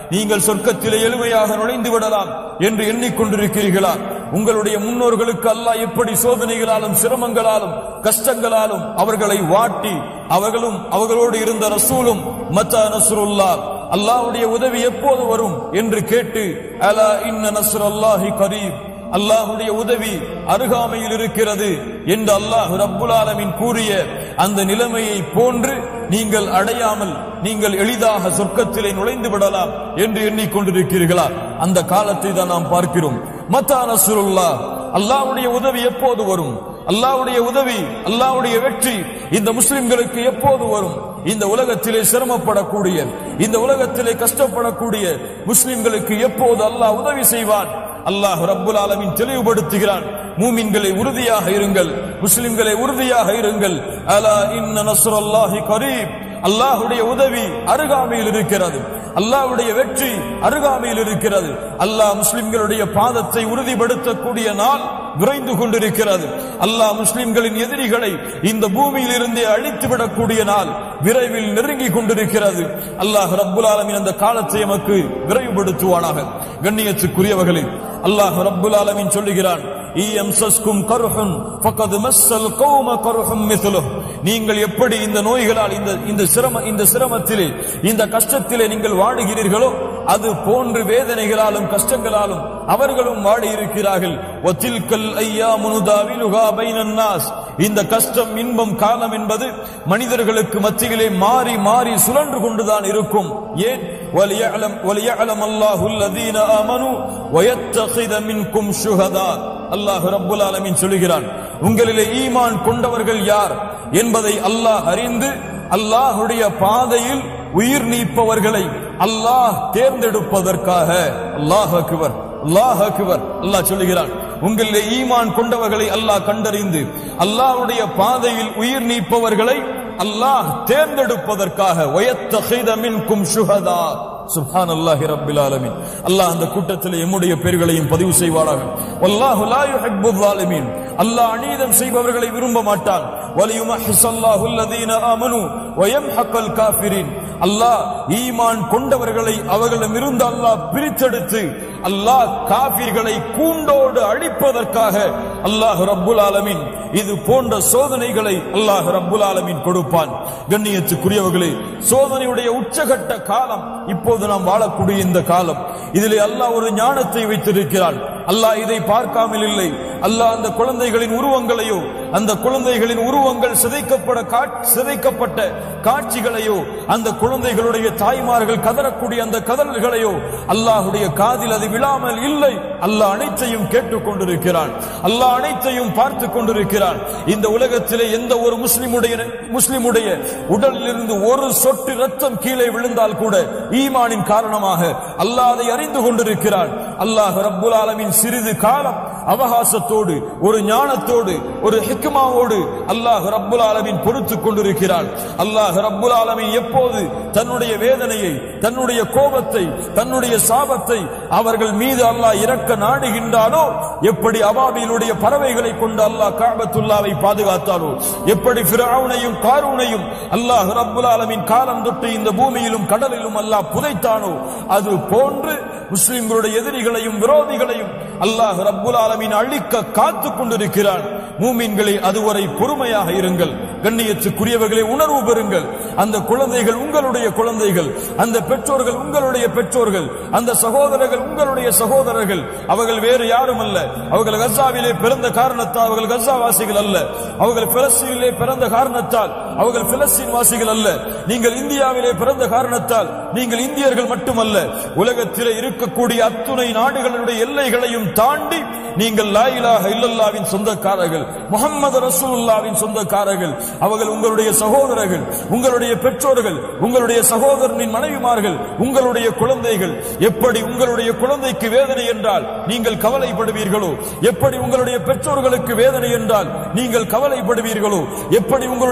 நீங்கள் சொர்க்கத்திலே எளிமையாக நுழைந்து விடலாம் என்று எண்ணிக்கொண்டிருக்கிறீர்களா உங்களுடைய முன்னோர்களுக்கு அல்லாஹ் எப்படி சோதனைகளாலும் சிரமங்களாலும் கஷ்டங்களாலும் அவர்களை வாட்டி அவர்களும் அவர்களோடு இருந்த ரசூலும் மத்தா நஸ்ருல்லா அல்லாஹ்வுடைய உதவி எப்போது வரும் என்று கேட்டு அலா இன்ன நஸ்ருல்லாஹி கரீப் அல்லாஹுடைய உதவி அருகாமையில் இருக்கிறது என்று அல்லாஹ் ரப்புல் ஆலமீன் கூறிய அந்த நிலைமையை போன்று நீங்கள் அடையாமல் நீங்கள் எளிதாக சொர்க்கத்திலே நுழைந்து விடலாம் என்று எண்ணிக்கொண்டிருக்கிறீர்களா அந்த காலத்தை தான் நாம் பார்க்கிறோம் மத்தா நஸ்ருல்லா அல்லாஹ்வுடைய உதவி எப்போது வரும் அல்லாஹ்வுடைய உதவி அல்லாஹ்வுடைய வெற்றி இந்த முஸ்லிம்களுக்கு எப்போது வரும் இந்த உலகத்திலே சிரமப்படக்கூடிய இந்த உலகத்திலே கஷ்டப்படக்கூடிய முஸ்லிம்களுக்கு எப்போது அல்லாஹ் உதவி செய்வான் அல்லாஹ் ரப்புல் ஆலமீன் தெளிவுபடுத்துகிறான் மூமின்களை உறுதியாக இருங்கள் முஸ்லிம்களை உறுதியாக இருங்கள் அலா இன்ன நஸ்ரல்லாஹி கரீப் அல்லாஹ்வுடைய உதவி அருகாமையில் இருக்கிறது அல்லாஹ்வுடைய வெற்றி அருகாமையில் இருக்கிறது அல்லாஹ் முஸ்லிம்களுடைய பாதத்தை உறுதிப்படுத்தக்கூடிய நாள் விரைந்து கொண்டிருக்கிறது அல்லாஹ் முஸ்லிம்களின் எதிரிகளை இந்த பூமியில் இருந்தே அழித்து விடக்கூடிய நாள் விரைவில் நெருங்கி கொண்டிருக்கிறது அல்லாஹ் ரப்புல் ஆலமீன் அந்த காலத்தை எமக்கு விரைவுபடுத்துவானாக கண்ணியத்துக்குரியவர்களே அல்லாஹ் ரப்புல் ஆலமீன் சொல்லுகிறான் இயம்சஸ்கும் கருஹுன் ஃபகத் மஸ்ஸல் கௌம கருஹும் மித்லுஹ் நீங்கள் எப்படி இந்த நோய்களால் இந்த இந்த சிரம இந்த சிரமத்திலே இந்த கஷ்டத்திலே நீங்கள் வாடுகிறீர்களோ அது போன்று வேதனைகளாலும் கஷ்டங்களாலும் அவர்களும் வாடி இருக்கிறார்கள் ஒத்தில்கல் ஐயா முனுதாவிலுகா பைனன் நாஸ் இந்த கஷ்டம் இன்பம் காலம் என்பது மனிதர்களுக்கு மத்தியிலே மாறி மாறி சுழன்று கொண்டுதான் இருக்கும் ஏன் வலியஅலம் வலியஅலம் அல்லாஹுல் லதீன ஆமனு வயத்தகித மின்கும் ஷுஹதா அல்லாஹ் ரப்புல் ஆலமீன் சொல்கிறான் உங்களிலே ஈமான் கொண்டவர்கள் யார் என்பதை அல்லாஹ் அறிந்து அல்லாஹுடைய பாதையில் உயிர் நீப்பவர்களை அல்லாஹ் தேர்ந்தெடுப்பதற்காக அல்லாஹ் அக்பர் அல்லாஹ் அக்பர் அல்லாஹ் சொல்லுகிறான் உங்களிலே ஈமான் கொண்டவர்களை அல்லாஹ் கண்டறிந்து அல்லாஹ்வுடைய பாதையில் உயிர் நீப்பவர்களை அல்லாஹ் தேர்ந்தெடுப்பதற்காக வயத்தகித மின்கும் ஷுஹதா சுப்ஹான் அல்லாஹி ரப்பில் ஆலமீன் அல்லாஹ் அந்த கூட்டத்தில் எம்முடைய பெயர்களையும் பதிவு செய்வாராக வல்லாஹு லா யுஹிப்பு ஸாலிமீன் அல்லாஹ் அநீதம் செய்பவர்களை விரும்ப மாட்டான் வலியுமஹிஸல்லாஹு அல்லதீன ஆமனு வயம்ஹக்கல் காஃபிரின் அல்லாஹ் ஈமான் கொண்டவர்களை அவர்களிடமிருந்து அல்லாஹ் பிரித்தெடுத்து அல்லாஹ் காஃபிர்களை கூண்டோடு அழிப்பதற்காக அல்லாஹ் ரப்புல் ஆலமீன் இது போன்ற சோதனைகளை அல்லாஹ் ரப்புல் ஆலமீன் கொடுப்பான் கண்ணியத்துக்குரியவர்களே சோதனையுடைய உச்சகட்ட காலம் இப்போது நாம் வாழக்கூடிய இந்த காலம் இதிலே அல்லாஹ் ஒரு ஞானத்தை வைத்திருக்கிறான் அல்லாஹ் இதை பார்க்காமல் இல்லை அல்லாஹ் அந்த குழந்தைகளின் உருவங்களையோ அந்த குழந்தைகளின் உருவங்கள் சிதைக்கப்பட காட்- சிதைக்கப்பட்ட காட்சிகளையோ அந்த குழந்தைகளுடைய தாய்மார்கள் கதறக்கூடிய அந்த கதறல்களையோ அல்லாஹுடைய காதில் அது விழாமல் இல்லை அல்லாஹ் அனைத்தையும் கேட்டுக் கொண்டிருக்கிறான் அல்லாஹ் அனைத்தையும் பார்த்து கொண்டிருக்கிறான் இந்த உலகத்திலே எந்த ஒரு முஸ்லிமுடைய முஸ்லிமுடைய உடலில் இருந்து ஒரு சொட்டு ரத்தம் கீழே விழுந்தால் கூட ஈமானின் காரணமாக அல்லாஹ் அதை அறிந்து கொண்டிருக்கிறான் அல்லாஹ் ரப்புல் ஆலமீன் சிறிது காலம் அவகாசத்தோடு ஒரு ஞானத்தோடு ஒரு ஹிக்மாவோடு அல்லாஹ் ரப்புல் ஆலமீன் பொறுத்துக் கொண்டிருக்கிறான் அல்லாஹ் ரப்புல் ஆலமீன் எப்போது தன்னுடைய வேதனையை தன்னுடைய கோபத்தை தன்னுடைய சாபத்தை அவர்கள் மீது அல்லாஹ் இறக்க நாடுகின்றானோ எப்படி அபாபிலுடைய பறவைகளை கொண்டு அல்லாஹ் காபத்துல்லாவை பாதுகாத்தானோ எப்படி ஃபிரௌனையும் காரூனையும் அல்லாஹ் ரப்புல் ஆலமீன் காலம் தொட்டு இந்த பூமியிலும் கடலிலும் அல்லாஹ் புதைத்தானோ அது போன்று முஸ்லிம்களுடைய எதிரிகளையும் விரோதிகளையும் அல்லாஹ் ரப்புல் ஆலமீன் அழிக்க காத்து கொண்டிருக்கிறான் மூமின்களை அதுவரை பொறுமையாக இருங்கள் கண்ணியத்துக்குரியவர்களை உணர்வு பெறுங்கள் அந்த குழந்தைகள் உங்களுடைய குழந்தைகள் அந்த பெற்றோர்கள் உங்களுடைய பெற்றோர்கள் அந்த சகோதரர்கள் உங்களுடைய சகோதரர்கள் அவர்கள் வேறு யாரும் அல்ல அவர்கள் கசாவிலே பிறந்த காரணத்தால் அவர்கள் கசா வாசிகள் அல்ல அவர்கள் பிலஸ்தீனிலே பிறந்த காரணத்தால் அவர்கள் பிலஸ்தீன் வாசிகள் அல்ல நீங்கள் இந்தியாவிலே பிறந்த காரணத்தால் நீங்கள் இந்தியர்கள் மட்டுமல்ல உலகத்திலே இருக்கக்கூடிய அத்துணை நாடுகளுடைய எல்லைகளையும் தாண்டி நீங்கள் லாயிலாக இல்லல்லாவின் சொந்தக்காரர்கள் முகமது ரசூலுல்லாவின் சொந்தக்காரர்கள் அவர்கள் உங்களுடைய சகோதரர்கள் உங்களுடைய பெற்றோர்கள் உங்களுடைய சகோதரனின் மனைவிமார்கள் உங்களுடைய குழந்தைகள் எப்படி உங்களுடைய குழந்தைக்கு வேதனை என்றால் நீங்கள் கவலைப்படுவீர்களோ எப்படி உங்களுடைய பெற்றோர்களுக்கு வேதனை என்றால் நீங்கள் கவலைப்படுவீர்களோ எப்படி உங்களுடைய சகோதர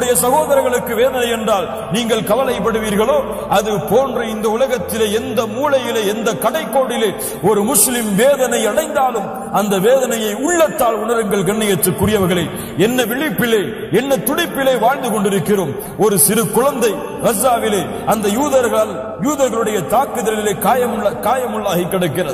சகோதரர்களுக்கு வேதனை என்றால் நீங்கள் கவலைப்படுவீர்களோ அது போன்று இந்த உலகத்திலே எந்த மூலையிலே எந்த கடைக்கோடிலே ஒரு முஸ்லிம் வேதனை அடைந்தாலும் அந்த வேதனையை உள்ளத்தால் உணருங்கள் கண்ணியத்துக்குரியவர்களே என்ன விழிப்பிலே என்ன துடிப்பிலே வாழ்ந்து கொண்டிருக்கிறோம் ஒரு சிறு குழந்தை கசாவிலே அந்த யூதர்கள் யூதர்களுடைய தாக்குதலிலே காயமுள்ள காயமுள்ளாகி கிடக்கிறது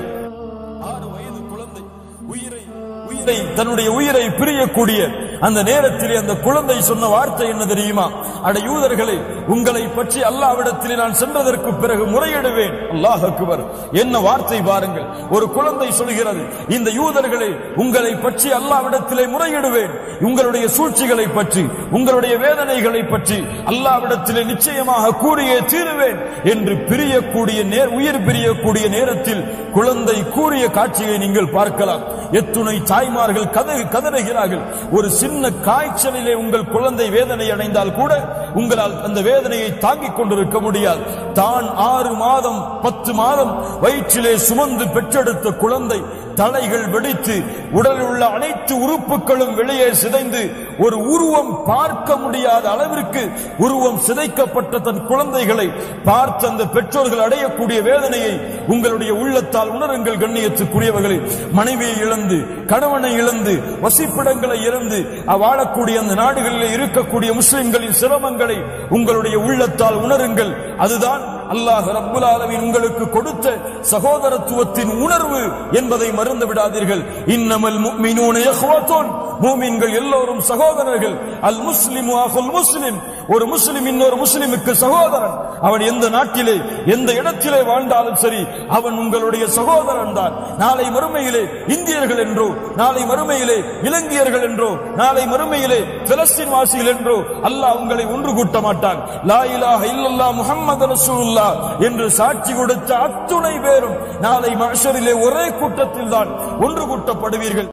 ஆறு வயது குழந்தை உயிரை உயிரை தன்னுடைய உயிரை பிரியக்கூடிய அந்த நேரத்திலே அந்த குழந்தை சொன்ன வார்த்தை என்ன தெரியுமா அட யூதர்களே உங்களை பற்றி அல்லாவிடத்திலே நான் சென்றதற்கு பிறகு முறையிடுவேன் அல்லாஹ் அக்பர் என்ன வார்த்தை பாருங்கள் ஒரு குழந்தை சொல்கிறது இந்த யூதர்களே உங்களை பற்றி அல்லாவிடத்திலே முறையிடுவேன் உங்களுடைய சூழ்ச்சிகளை பற்றி உங்களுடைய வேதனைகளை பற்றி அல்லாவிடத்திலே நிச்சயமாக கூறியே தீருவேன் என்று பிரியக்கூடிய நேர் உயிர் பிரியக்கூடிய நேரத்தில் குழந்தை கூறிய காட்சியை நீங்கள் பார்க்கலாம் எத்துணை தாய்மார்கள் கதறி கதறுகிறார்கள் ஒரு சின்ன காய்ச்சலிலே உங்கள் குழந்தை வேதனை அடைந்தால் கூட உங்களால் அந்த வேதனையை தாங்கிக் கொண்டிருக்க முடியாது தான் ஆறு மாதம் பத்து மாதம் வயிற்றிலே சுமந்து பெற்றெடுத்த குழந்தை தலைகள் வெடித்து உடலில் உள்ள அனைத்து உறுப்புகளும் வெளியே சிதைந்து ஒரு உருவம் பார்க்க முடியாத அளவிற்கு உருவம் சிதைக்கப்பட்ட தன் குழந்தைகளை பார்த்து அந்த பெற்றோர்கள் அடையக்கூடிய வேதனையை உங்களுடைய உள்ளத்தால் உணருங்கள் கண்ணியத்துக்குரியவர்களே மனைவியை இழந்து கணவனை இழந்து வசிப்பிடங்களை இழந்து வாழக்கூடிய அந்த நாடுகளில் இருக்கக்கூடிய முஸ்லிம்களின் சிரமங்களை உங்களுடைய உள்ளத்தால் உணருங்கள் அதுதான் அல்லாஹ் ரப்புல் ஆலமீன் உங்களுக்கு கொடுத்த சகோதரத்துவத்தின் உணர்வு என்பதை மறந்து விடாதீர்கள் இன்னமல் முஃமினூன இஹ்வத்துன் மூமின்கள் எல்லோரும் சகோதரர்கள் அல் முஸ்லிமு அகுல் முஸ்லிம் ஒரு முஸ்லிம் இன்னொரு முஸ்லிமுக்கு சகோதரன் அவன் எந்த நாட்டிலே எந்த இடத்திலே வாழ்ந்தாலும் சரி அவன் உங்களுடைய சகோதரன் தான் நாளை மறுமையிலே இந்தியர்கள் என்றோ நாளை மறுமையிலே இலங்கையர்கள் என்றோ நாளை மறுமையிலே பிலஸ்தீன் வாசிகள் என்றோ அல்லாஹ் உங்களை ஒன்று கூட்ட மாட்டான் லா இலாஹ இல்லல்லாஹ் முஹம்மது ரசூலுல்லாஹ் என்று சாட்சி கொடுத்த அத்துணை பேரும் நாளை மஹ்ஷரிலே ஒரே கூட்டத்தில் தான் ஒன்று கூட்டப்படுவீர்கள்